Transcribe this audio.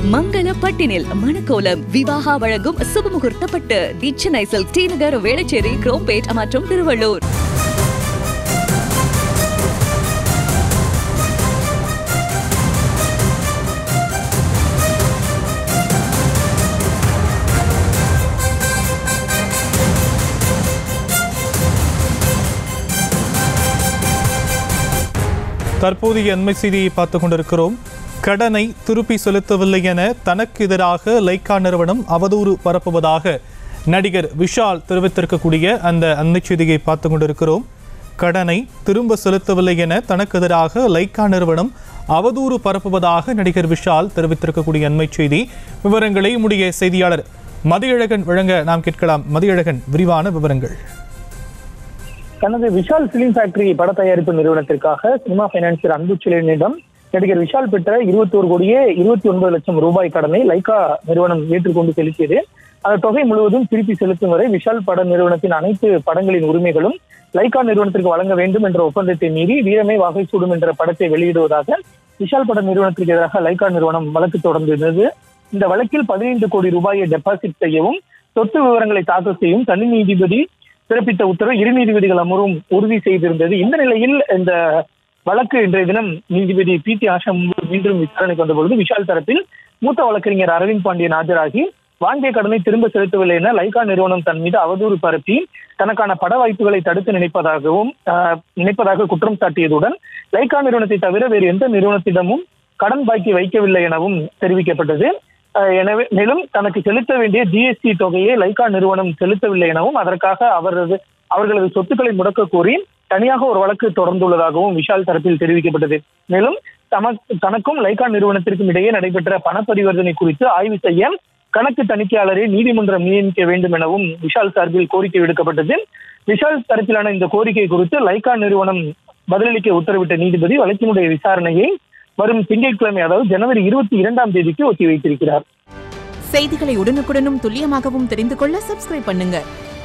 மங்கள பட்டினில் மணக்கோலம் விவாகா வழங்கும் சுபமுகூர்த்த பட்டு the Chennai silk T Nagar Velachery Chromepet மற்றும் திருவள்ளூர் தற்போதைய அண்மை செய்தியை பார்த்து கொண்டிருக்கிறோம் கடனை திருப்பி செலுத்தவில்லை என தனக்கு எதிராக லைக்கா நிறுவனம் அவதூறு பரப்புவதாக நடிகர் விஷால் தெரிவித்திருக்கக்கூடிய அந்த அண்மை செய்தியை பார்த்து கொண்டிருக்கிறோம் கடனை திரும்ப செலுத்தவில்லை என தனக்கு எதிராக லைக்கா நிறுவனம் அவதூறு பரப்புவதாக நடிகர் விஷால் தெரிவித்திருக்கக்கூடிய அண்மை செய்தி விவரங்களை உடைய செய்தியாளர் மதியழகன் வழங்க நாம் கேட்கலாம் மதியழகன் விரிவான விவரங்கள் தனது விஷால் பிலிம் ஃபேக்டரி பட தயாரிப்பு நிறுவனத்திற்காக சினிமா பைனான்சியர் அன்புச்செழியனிடம் நடிகர் விஷால் பெற்ற இருபத்தி ஒரு கோடியே இருபத்தி ஒன்பது லட்சம் ரூபாய் கடனை லைகா நிறுவனம் ஏற்றுக்கொண்டு செலுத்தியது அந்த தொகை முழுவதும் திருப்பி செலுத்தும் வரை விஷால் பட நிறுவனத்தின் அனைத்து படங்களின் உரிமைகளும் லைகா நிறுவனத்திற்கு வழங்க வேண்டும் என்ற ஒப்பந்தத்தை மீறி வீரமே வகை சூடும் என்ற படத்தை வெளியிடுவதாக விஷால் பட நிறுவனத்திற்கு எதிராக லைகா நிறுவனம் வழக்கு தொடர்ந்திருந்தது இந்த வழக்கில் பதினைந்து கோடி ரூபாயை டெபாசிட் செய்யவும் சொத்து விவரங்களை தாக்கல் செய்யும் தனி நீதிபதி பிறப்பித்த உத்தரவு இரு நீதிபதிகள் அமரும் உறுதி செய்திருந்தது இந்த நிலையில் இந்த வழக்கு இன்றைய தினம் நீதிபதி பி டி ஆஷா முன்பு மீண்டும் விசாரணைக்கு வந்தபொழுது விஷால் தரப்பில் மூத்த வழக்கறிஞர் அரவிந்த் பாண்டியன் ஆஜராகி வாங்கிய கடனை திரும்ப செலுத்தவில்லை என லைகா நிறுவனம் தன் மீது அவதூறு பரப்பி தனக்கான பட வாய்ப்புகளை தடுத்து நினைப்பதாகவும் ஆஹ், நினைப்பதாக குற்றம் சாட்டியதுடன் லைகா நிறுவனத்தை தவிர வேறு எந்த நிறுவனத்திடமும் கடன் பாக்கி வைக்கவில்லை எனவும் தெரிவிக்கப்பட்டது அஹ் எனவே மேலும் தனக்கு செலுத்த வேண்டிய ஜிஎஸ்டி தொகையை லைகா நிறுவனம் செலுத்தவில்லை எனவும் அதற்காக அவரது அவர்களது சொத்துக்களை முடக்க கோரி தனியாக ஒரு வழக்கு தொடர்ந்துள்ளதாகவும் விஷால் தரப்பில் தெரிவிக்கப்பட்டது மேலும் தமக்கு தனக்கும் லைகா நிறுவனத்திற்கும் இடையே நடைபெற்ற பண பரிவர்த்தனை குறித்து ஆய்வு செய்ய கணக்கு தணிக்கையாளரை நீதிமன்றம் நியமிக்க வேண்டும் எனவும் விஷால் சார்பில் கோரிக்கை விடுக்கப்பட்டது விஷால் தரப்பிலான இந்த கோரிக்கை குறித்து லைகா நிறுவனம் பதிலளிக்க உத்தரவிட்ட நீதிபதி வழக்கினுடைய விசாரணையை வரும் திங்கட்கிழமை அதாவது ஜனவரி இருபத்தி இரண்டாம் தேதிக்கு ஒத்தி வைத்திருக்கிறார் செய்திகளை உடனுக்குடனும் துல்லியமாகவும் தெரிந்து கொள்ள சப்ஸ்கிரைப் பண்ணுங்க